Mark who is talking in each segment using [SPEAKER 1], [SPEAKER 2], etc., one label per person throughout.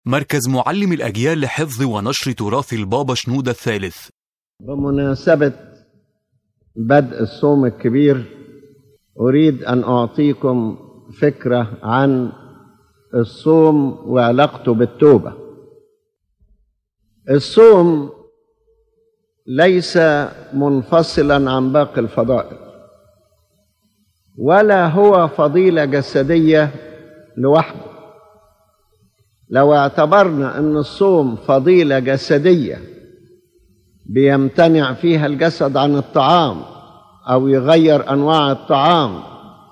[SPEAKER 1] مركز معلم الأجيال لحفظ ونشر تراث البابا شنودة الثالث
[SPEAKER 2] بمناسبة بدء الصوم الكبير أريد أن أعطيكم فكرة عن الصوم وعلاقته بالتوبة الصوم ليس منفصلا عن باقي الفضائل ولا هو فضيلة جسدية لوحده لو اعتبرنا أن الصوم فضيلة جسدية بيمتنع فيها الجسد عن الطعام أو يغير أنواع الطعام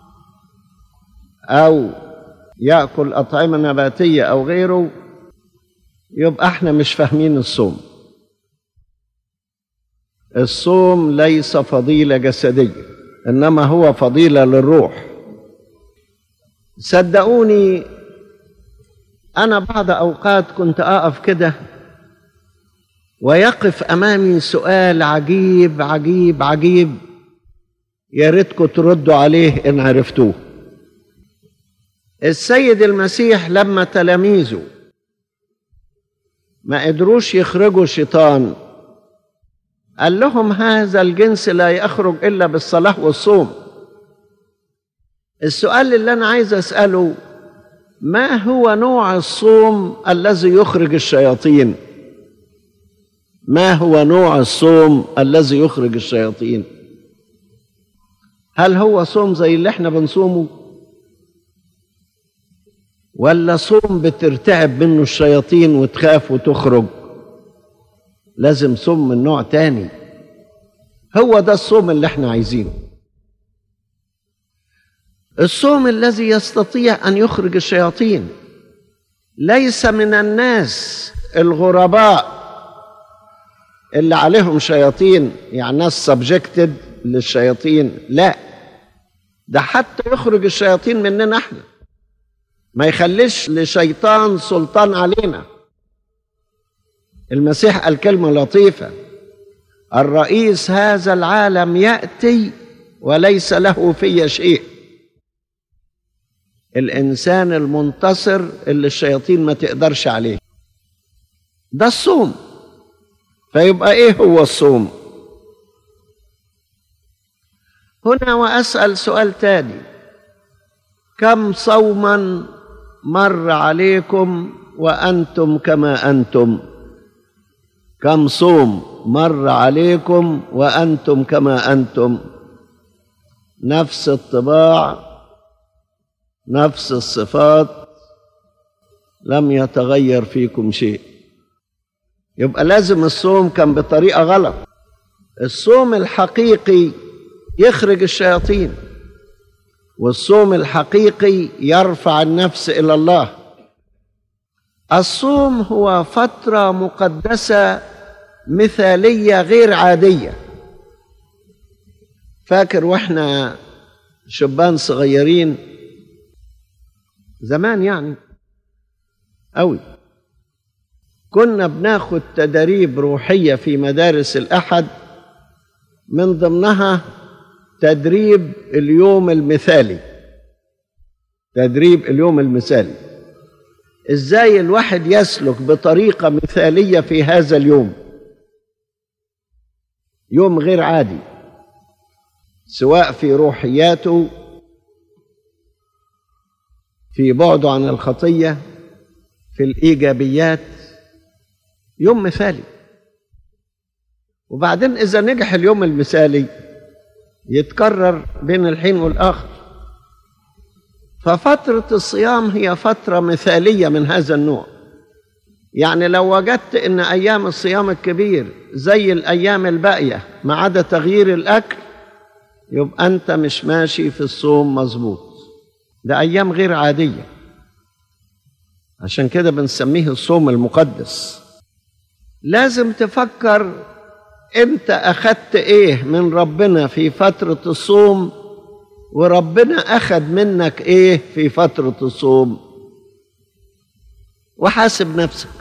[SPEAKER 2] أو يأكل أطعمة نباتية أو غيره يبقى احنا مش فاهمين الصوم الصوم ليس فضيلة جسدية إنما هو فضيلة للروح صدقوني أنا بعض أوقات كنت أقف كده ويقف أمامي سؤال عجيب عجيب عجيب يا ريتكم تردوا عليه إن عرفتوه السيد المسيح لما تلاميذه ما قدروش يخرجوا شيطان قال لهم هذا الجنس لا يخرج الا بالصلاه والصوم السؤال اللي انا عايز اساله ما هو نوع الصوم الذي يخرج الشياطين ما هو نوع الصوم الذي يخرج الشياطين هل هو صوم زي اللي احنا بنصومه ولا صوم بترتعب منه الشياطين وتخاف وتخرج لازم صوم من نوع تاني هو ده الصوم اللي احنا عايزينه الصوم الذي يستطيع ان يخرج الشياطين ليس من الناس الغرباء اللي عليهم شياطين يعني ناس سبجكتد للشياطين لا ده حتى يخرج الشياطين مننا احنا ما يخليش لشيطان سلطان علينا المسيح قال كلمة لطيفة الرئيس هذا العالم يأتي وليس له في شيء الإنسان المنتصر اللي الشياطين ما تقدرش عليه ده الصوم فيبقى إيه هو الصوم هنا وأسأل سؤال تاني كم صوما مر عليكم وأنتم كما أنتم كم صوم مر عليكم وانتم كما انتم نفس الطباع نفس الصفات لم يتغير فيكم شيء يبقى لازم الصوم كان بطريقه غلط الصوم الحقيقي يخرج الشياطين والصوم الحقيقي يرفع النفس الى الله الصوم هو فترة مقدسة مثالية غير عادية فاكر واحنا شبان صغيرين زمان يعني قوي كنا بناخد تدريب روحية في مدارس الأحد من ضمنها تدريب اليوم المثالي تدريب اليوم المثالي ازاي الواحد يسلك بطريقه مثاليه في هذا اليوم يوم غير عادي سواء في روحياته في بعده عن الخطيه في الايجابيات يوم مثالي وبعدين اذا نجح اليوم المثالي يتكرر بين الحين والاخر ففترة الصيام هي فترة مثالية من هذا النوع يعني لو وجدت ان ايام الصيام الكبير زي الايام الباقية ما عدا تغيير الاكل يبقى انت مش ماشي في الصوم مظبوط ده ايام غير عادية عشان كده بنسميه الصوم المقدس لازم تفكر انت اخدت ايه من ربنا في فترة الصوم وربنا أخذ منك إيه في فترة الصوم وحاسب نفسك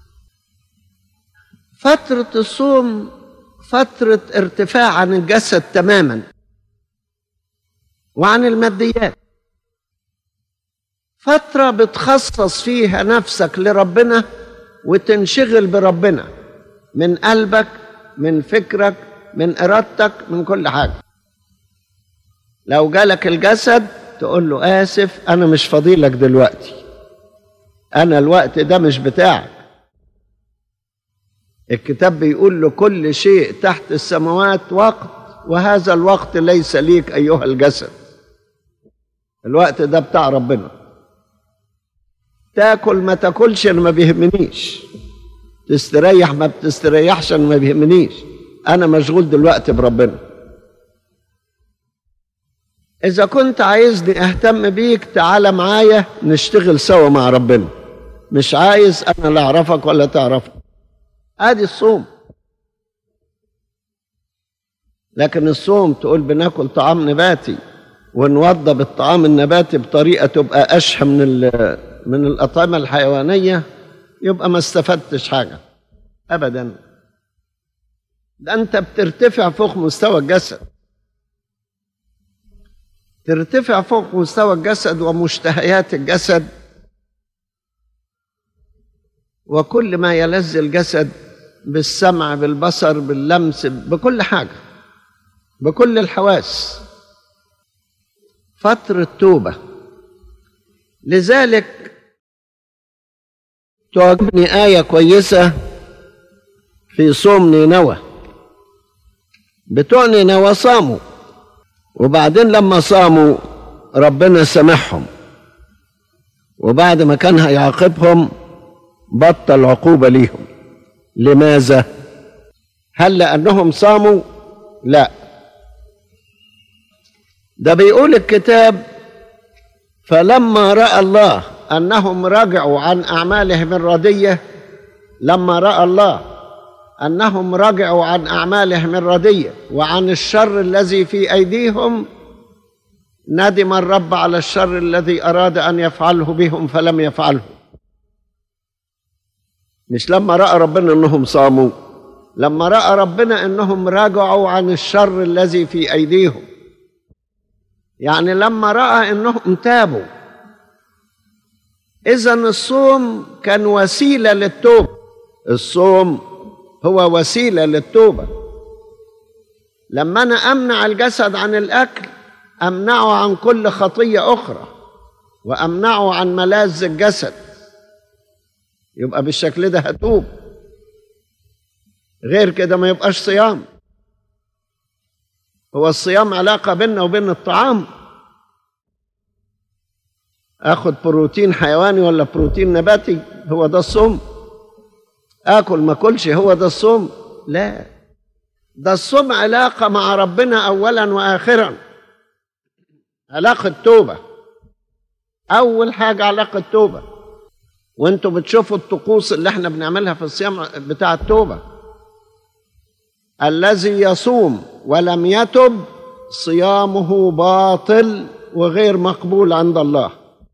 [SPEAKER 2] فترة الصوم فترة ارتفاع عن الجسد تماما وعن الماديات فترة بتخصص فيها نفسك لربنا وتنشغل بربنا من قلبك من فكرك من إرادتك من كل حاجة لو جالك الجسد تقول له آسف أنا مش فضيلك دلوقتي أنا الوقت ده مش بتاعك الكتاب بيقول له كل شيء تحت السماوات وقت وهذا الوقت ليس ليك أيها الجسد الوقت ده بتاع ربنا تاكل ما تاكلش انا ما بيهمنيش تستريح ما بتستريحش انا ما بيهمنيش انا مشغول دلوقتي بربنا اذا كنت عايزني اهتم بيك تعال معايا نشتغل سوا مع ربنا مش عايز انا لا اعرفك ولا تعرفني ادي الصوم لكن الصوم تقول بناكل طعام نباتي ونوضب الطعام النباتي بطريقه تبقى اشهى من من الاطعمه الحيوانيه يبقى ما استفدتش حاجه ابدا ده انت بترتفع فوق مستوى الجسد ترتفع فوق مستوى الجسد ومشتهيات الجسد وكل ما يلذ الجسد بالسمع بالبصر باللمس بكل حاجه بكل الحواس فتره توبه لذلك تعجبني آية كويسة في صوم نينوى بتوع نينوى صاموا وبعدين لما صاموا ربنا سامحهم وبعد ما كان هيعاقبهم بطل عقوبة ليهم لماذا؟ هل لأنهم صاموا؟ لا ده بيقول الكتاب فلما راى الله انهم رجعوا عن اعمالهم الرديه لما راى الله انهم رجعوا عن اعمالهم الرديه وعن الشر الذي في ايديهم ندم الرب على الشر الذي اراد ان يفعله بهم فلم يفعله مش لما راى ربنا انهم صاموا لما راى ربنا انهم رجعوا عن الشر الذي في ايديهم يعني لما راى انهم تابوا اذا الصوم كان وسيله للتوبه الصوم هو وسيله للتوبه لما انا امنع الجسد عن الاكل امنعه عن كل خطيه اخرى وامنعه عن ملاذ الجسد يبقى بالشكل ده هتوب غير كده ما يبقاش صيام هو الصيام علاقة بيننا وبين الطعام اخد بروتين حيواني ولا بروتين نباتي هو ده الصوم اكل ما اكلش هو ده الصوم لا ده الصوم علاقة مع ربنا اولا واخرا علاقة توبة اول حاجة علاقة توبة وانتوا بتشوفوا الطقوس اللي احنا بنعملها في الصيام بتاع التوبة الذي يصوم ولم يتب صيامه باطل وغير مقبول عند الله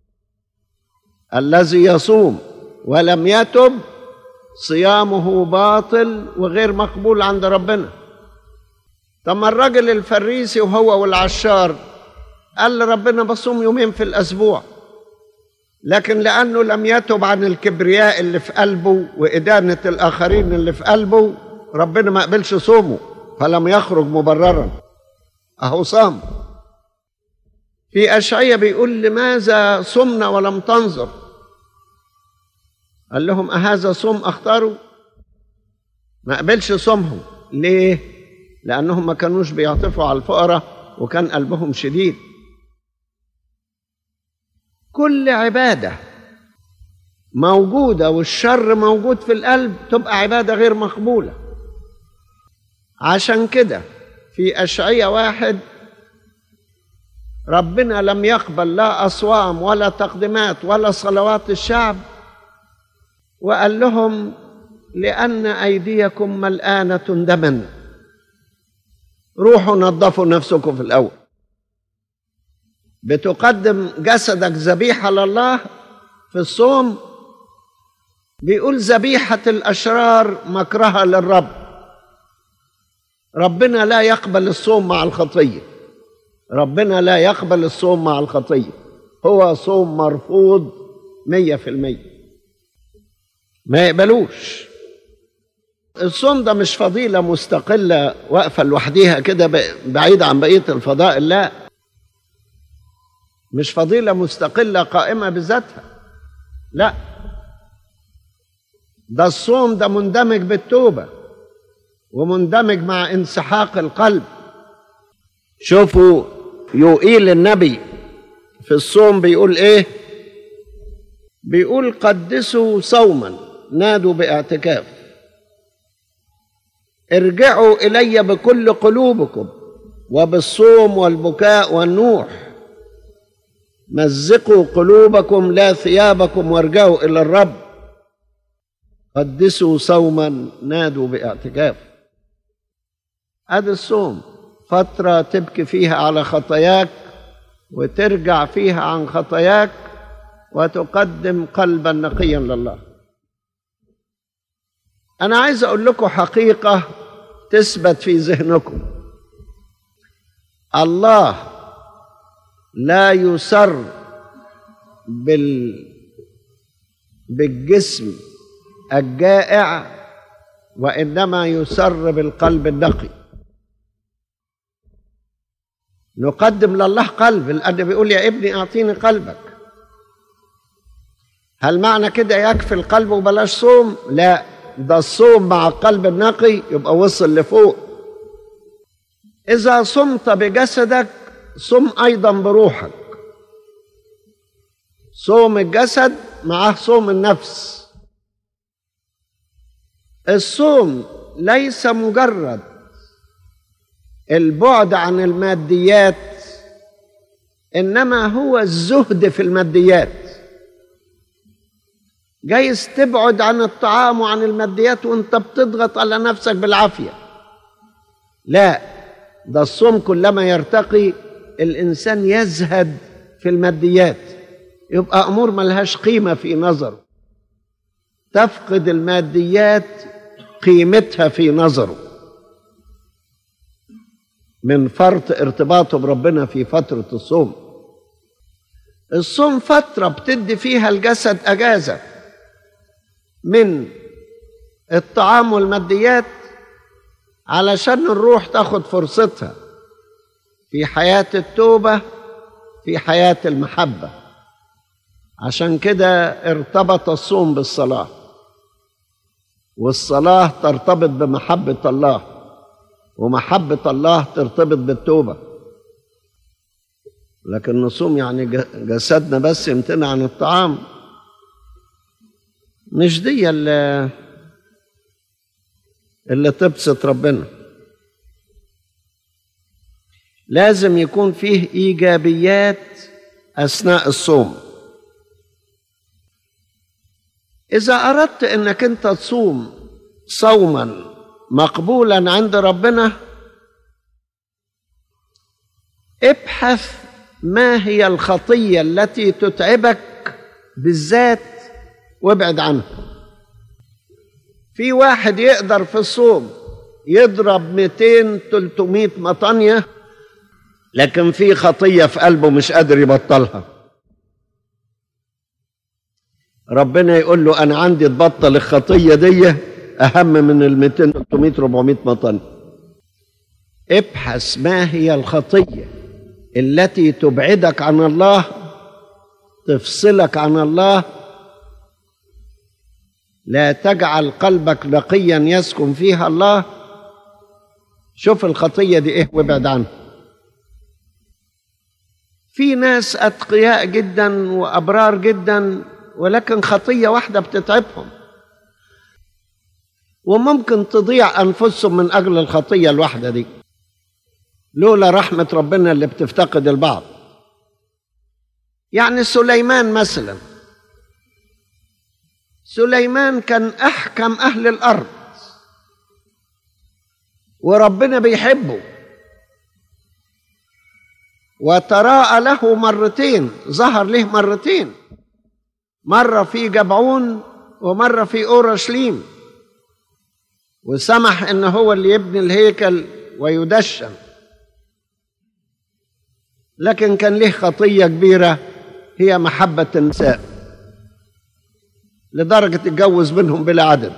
[SPEAKER 2] الذي يصوم ولم يتب صيامه باطل وغير مقبول عند ربنا طب ما الراجل الفريسي وهو والعشار قال لربنا بصوم يومين في الاسبوع لكن لانه لم يتب عن الكبرياء اللي في قلبه وادانه الاخرين اللي في قلبه ربنا ما قبلش صومه فلم يخرج مبررا اهو صام في اشعياء بيقول لماذا صمنا ولم تنظر قال لهم أهذا صوم اختاروا ما قبلش صومهم ليه لانهم ما كانوش بيعطفوا على الفقراء وكان قلبهم شديد كل عباده موجوده والشر موجود في القلب تبقى عباده غير مقبوله عشان كده في أشعية واحد ربنا لم يقبل لا أصوام ولا تقدمات ولا صلوات الشعب وقال لهم لأن أيديكم ملآنة دما روحوا نظفوا نفسكم في الأول بتقدم جسدك ذبيحة لله في الصوم بيقول ذبيحة الأشرار مكرهة للرب ربنا لا يقبل الصوم مع الخطية ربنا لا يقبل الصوم مع الخطية هو صوم مرفوض مية في المية ما يقبلوش الصوم ده مش فضيلة مستقلة واقفة لوحديها كده بعيدة عن بقية الفضائل لا مش فضيلة مستقلة قائمة بذاتها لا ده الصوم ده مندمج بالتوبة ومندمج مع انسحاق القلب شوفوا يوئيل النبي في الصوم بيقول ايه بيقول قدسوا صوما نادوا باعتكاف ارجعوا الي بكل قلوبكم وبالصوم والبكاء والنوح مزقوا قلوبكم لا ثيابكم وارجعوا الى الرب قدسوا صوما نادوا باعتكاف ادي الصوم فتره تبكي فيها على خطاياك وترجع فيها عن خطاياك وتقدم قلبا نقيا لله انا عايز اقول لكم حقيقه تثبت في ذهنكم الله لا يسر بال بالجسم الجائع وانما يسر بالقلب النقي نقدم لله قلب لأنه بيقول يا ابني أعطيني قلبك هل معنى كده يكفي القلب وبلاش صوم لا ده الصوم مع القلب النقي يبقى وصل لفوق إذا صمت بجسدك صم أيضا بروحك صوم الجسد معه صوم النفس الصوم ليس مجرد البعد عن الماديات انما هو الزهد في الماديات جايز تبعد عن الطعام وعن الماديات وانت بتضغط على نفسك بالعافيه لا ده الصوم كلما يرتقي الانسان يزهد في الماديات يبقى امور ملهاش قيمه في نظره تفقد الماديات قيمتها في نظره من فرط ارتباطه بربنا في فترة الصوم الصوم فترة بتدي فيها الجسد أجازة من الطعام والماديات علشان الروح تاخد فرصتها في حياة التوبة في حياة المحبة عشان كده ارتبط الصوم بالصلاة والصلاة ترتبط بمحبة الله ومحبة الله ترتبط بالتوبة لكن نصوم يعني جسدنا بس يمتنع عن الطعام مش دي اللي, اللي تبسط ربنا لازم يكون فيه إيجابيات أثناء الصوم إذا أردت أنك أنت تصوم صوما مقبولا عند ربنا ابحث ما هي الخطيه التي تتعبك بالذات وابعد عنها في واحد يقدر في الصوم يضرب 200 300 مطانيه لكن في خطيه في قلبه مش قادر يبطلها ربنا يقول له انا عندي تبطل الخطيه دي اهم من ال 200 300 400 مطن ابحث ما هي الخطيه التي تبعدك عن الله تفصلك عن الله لا تجعل قلبك نقيا يسكن فيها الله شوف الخطيه دي ايه وابعد عنها في ناس اتقياء جدا وابرار جدا ولكن خطيه واحده بتتعبهم وممكن تضيع انفسهم من اجل الخطيه الواحده دي لولا رحمه ربنا اللي بتفتقد البعض يعني سليمان مثلا سليمان كان احكم اهل الارض وربنا بيحبه وتراءى له مرتين ظهر له مرتين مره في جبعون ومره في اورشليم وسمح ان هو اللي يبني الهيكل ويدشن لكن كان له خطيه كبيره هي محبة النساء لدرجة تتجوز منهم بلا عدد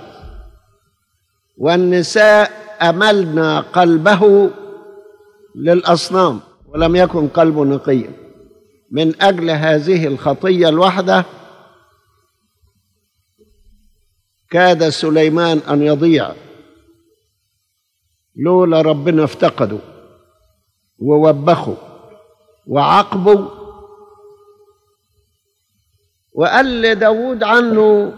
[SPEAKER 2] والنساء أملنا قلبه للأصنام ولم يكن قلبه نقيا من أجل هذه الخطية الوحدة كاد سليمان أن يضيع لولا ربنا افتقده ووبخه وعاقبه وقال لداود عنه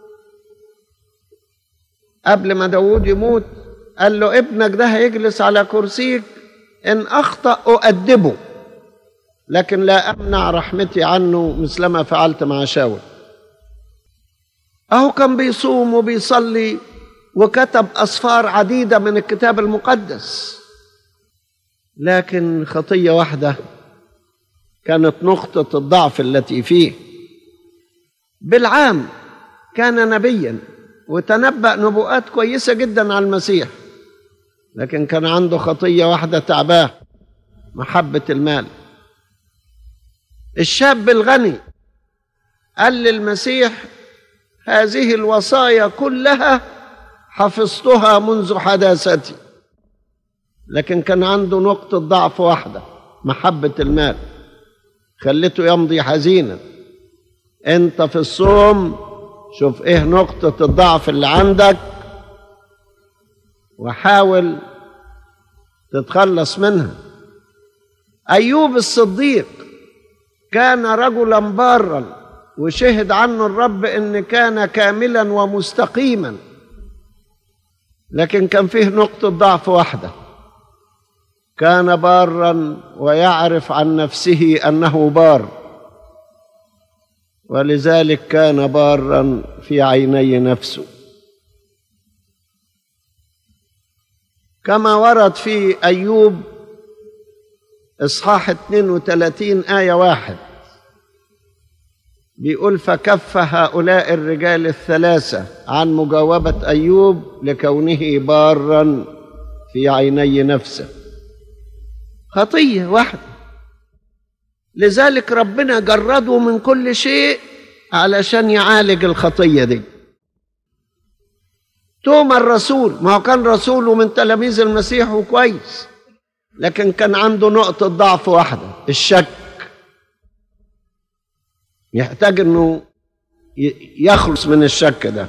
[SPEAKER 2] قبل ما داود يموت قال له ابنك ده هيجلس على كرسيك إن أخطأ أؤدبه لكن لا أمنع رحمتي عنه مثلما فعلت مع شاول أهو كان بيصوم وبيصلي وكتب أصفار عديدة من الكتاب المقدس لكن خطية واحدة كانت نقطة الضعف التي فيه بالعام كان نبيا وتنبأ نبوءات كويسة جدا عن المسيح لكن كان عنده خطية واحدة تعباه محبة المال الشاب الغني قال للمسيح هذه الوصايا كلها حفظتها منذ حداثتي لكن كان عنده نقطة ضعف واحدة محبة المال خلته يمضي حزينا انت في الصوم شوف ايه نقطة الضعف اللي عندك وحاول تتخلص منها ايوب الصديق كان رجلا بارا وشهد عنه الرب ان كان كاملا ومستقيما لكن كان فيه نقطة ضعف واحدة كان بارا ويعرف عن نفسه انه بار ولذلك كان بارا في عيني نفسه كما ورد في ايوب اصحاح 32 ايه واحد بيقول فكف هؤلاء الرجال الثلاثه عن مجاوبه ايوب لكونه بارا في عيني نفسه خطيه واحده لذلك ربنا جرده من كل شيء علشان يعالج الخطيه دي توما الرسول ما هو كان رسول ومن تلاميذ المسيح وكويس لكن كان عنده نقطة ضعف واحدة الشك يحتاج انه يخلص من الشك ده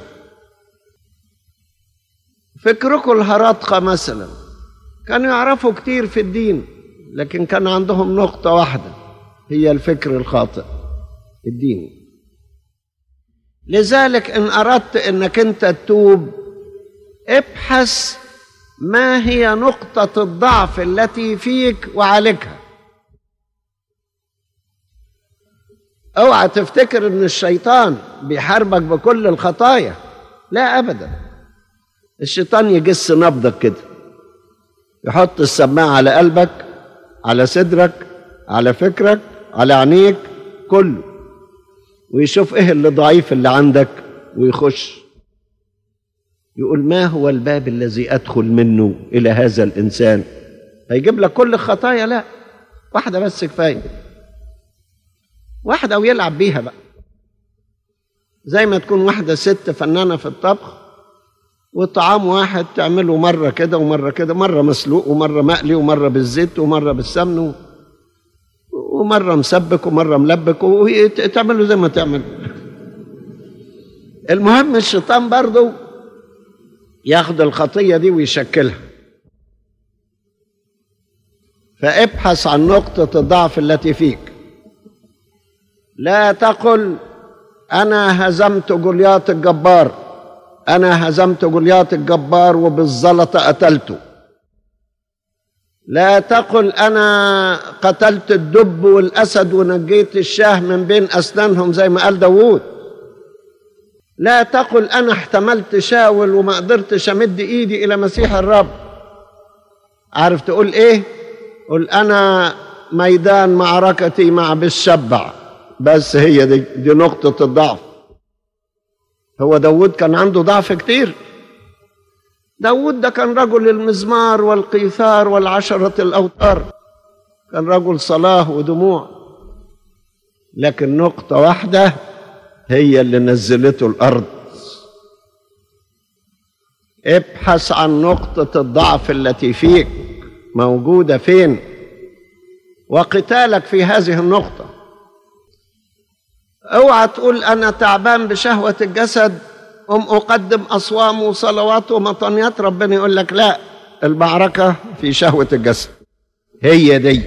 [SPEAKER 2] فكركم الهراطقة مثلا كانوا يعرفوا كتير في الدين لكن كان عندهم نقطة واحدة هي الفكر الخاطئ الديني لذلك ان اردت انك انت تتوب ابحث ما هي نقطة الضعف التي فيك وعالجها اوعى تفتكر ان الشيطان بيحاربك بكل الخطايا لا ابدا الشيطان يجس نبضك كده يحط السماعة على قلبك على صدرك على فكرك على عينيك كله ويشوف ايه اللي ضعيف اللي عندك ويخش يقول ما هو الباب الذي ادخل منه الى هذا الانسان هيجيب لك كل الخطايا لا واحده بس كفايه واحده ويلعب بيها بقى زي ما تكون واحده ست فنانه في الطبخ وطعام واحد تعمله مره كده ومره كده مره مسلوق ومره مقلي ومره بالزيت ومره بالسمن ومره مسبك ومره ملبك وتعمله زي ما تعمل المهم الشيطان برضه ياخد الخطية دي ويشكلها فابحث عن نقطة الضعف التي فيك لا تقل أنا هزمت جولياط الجبار أنا هزمت جولياط الجبار وبالزلطة قتلته لا تقل أنا قتلت الدب والأسد ونجيت الشاه من بين أسنانهم زي ما قال داوود لا تقل انا احتملت شاول وما قدرتش امد ايدي الى مسيح الرب عارف تقول ايه قل انا ميدان معركتي مع بالشبع بس هي دي, دي نقطة الضعف هو داود كان عنده ضعف كتير داود ده كان رجل المزمار والقيثار والعشرة الأوتار كان رجل صلاة ودموع لكن نقطة واحدة هي اللي نزلته الأرض ابحث عن نقطة الضعف التي فيك موجودة فين وقتالك في هذه النقطة اوعى تقول أنا تعبان بشهوة الجسد أم أقدم أصوام وصلوات ومطنيات ربنا يقول لك لا المعركة في شهوة الجسد هي دي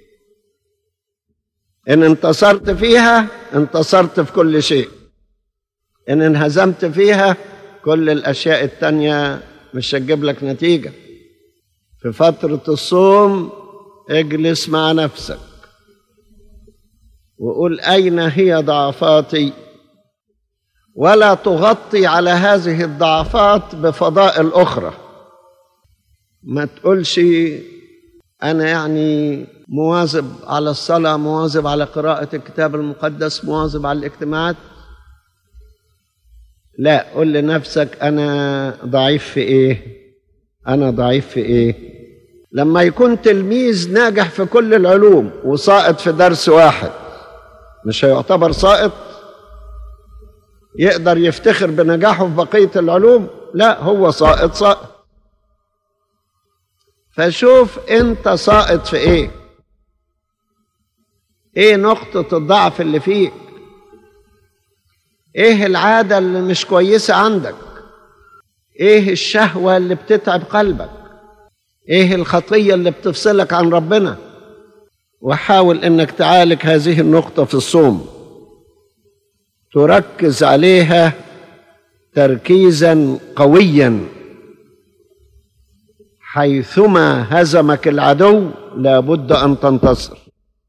[SPEAKER 2] إن انتصرت فيها انتصرت في كل شيء إن انهزمت فيها كل الأشياء التانية مش هتجيب لك نتيجة في فترة الصوم اجلس مع نفسك وقول أين هي ضعفاتي ولا تغطي على هذه الضعفات بفضائل أخرى ما تقولش أنا يعني مواظب على الصلاة مواظب على قراءة الكتاب المقدس مواظب على الاجتماعات لا قل لنفسك أنا ضعيف في إيه أنا ضعيف في إيه لما يكون تلميذ ناجح في كل العلوم وساقط في درس واحد مش هيعتبر ساقط يقدر يفتخر بنجاحه في بقية العلوم لا هو ساقط ساقط فشوف انت ساقط في ايه ايه نقطة الضعف اللي فيك ايه العادة اللي مش كويسة عندك ايه الشهوة اللي بتتعب قلبك ايه الخطية اللي بتفصلك عن ربنا وحاول انك تعالج هذه النقطة في الصوم تركز عليها تركيزا قويا حيثما هزمك العدو لابد ان تنتصر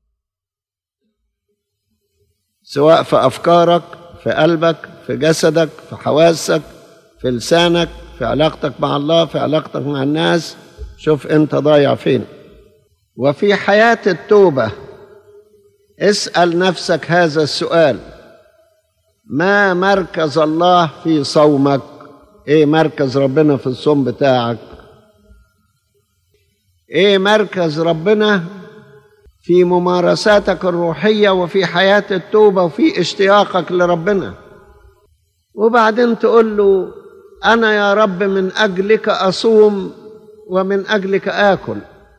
[SPEAKER 2] سواء في افكارك في قلبك في جسدك في حواسك في لسانك في علاقتك مع الله في علاقتك مع الناس شوف انت ضايع فين وفي حياه التوبه اسال نفسك هذا السؤال ما مركز الله في صومك ايه مركز ربنا في الصوم بتاعك ايه مركز ربنا في ممارساتك الروحيه وفي حياه التوبه وفي اشتياقك لربنا وبعدين تقول له انا يا رب من اجلك اصوم ومن اجلك اكل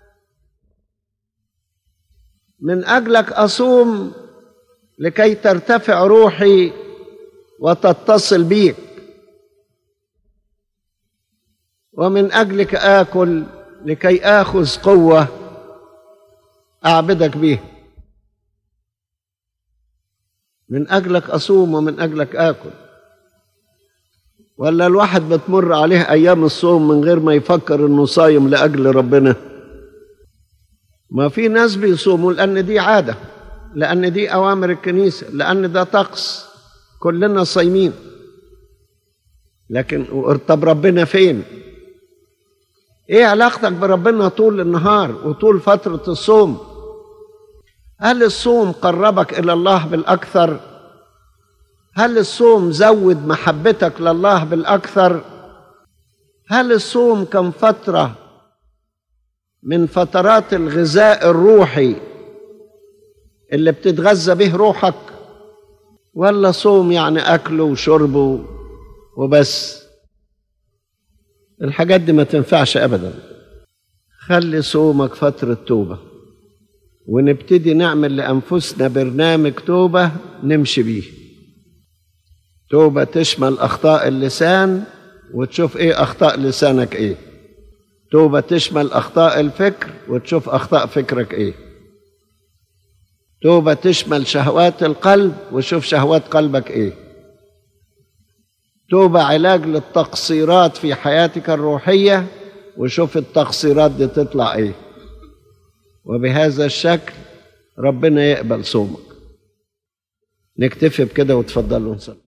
[SPEAKER 2] من اجلك اصوم لكي ترتفع روحي وتتصل بيك ومن اجلك اكل لكي اخذ قوه اعبدك بيها من اجلك اصوم ومن اجلك اكل ولا الواحد بتمر عليه ايام الصوم من غير ما يفكر انه صايم لاجل ربنا ما في ناس بيصوموا لان دي عاده لان دي اوامر الكنيسه لان ده طقس كلنا صايمين لكن طب ربنا فين ايه علاقتك بربنا طول النهار وطول فتره الصوم هل الصوم قربك الى الله بالاكثر هل الصوم زود محبتك لله بالاكثر هل الصوم كان فتره من فترات الغذاء الروحي اللي بتتغذى به روحك ولا صوم يعني اكله وشربه وبس الحاجات دي ما تنفعش ابدا خلي صومك فتره توبه ونبتدي نعمل لانفسنا برنامج توبه نمشي بيه توبه تشمل اخطاء اللسان وتشوف ايه اخطاء لسانك ايه توبه تشمل اخطاء الفكر وتشوف اخطاء فكرك ايه توبه تشمل شهوات القلب وشوف شهوات قلبك ايه توبه علاج للتقصيرات في حياتك الروحيه وشوف التقصيرات دي تطلع ايه وبهذا الشكل ربنا يقبل صومك نكتفي بكده وتفضلوا نصلي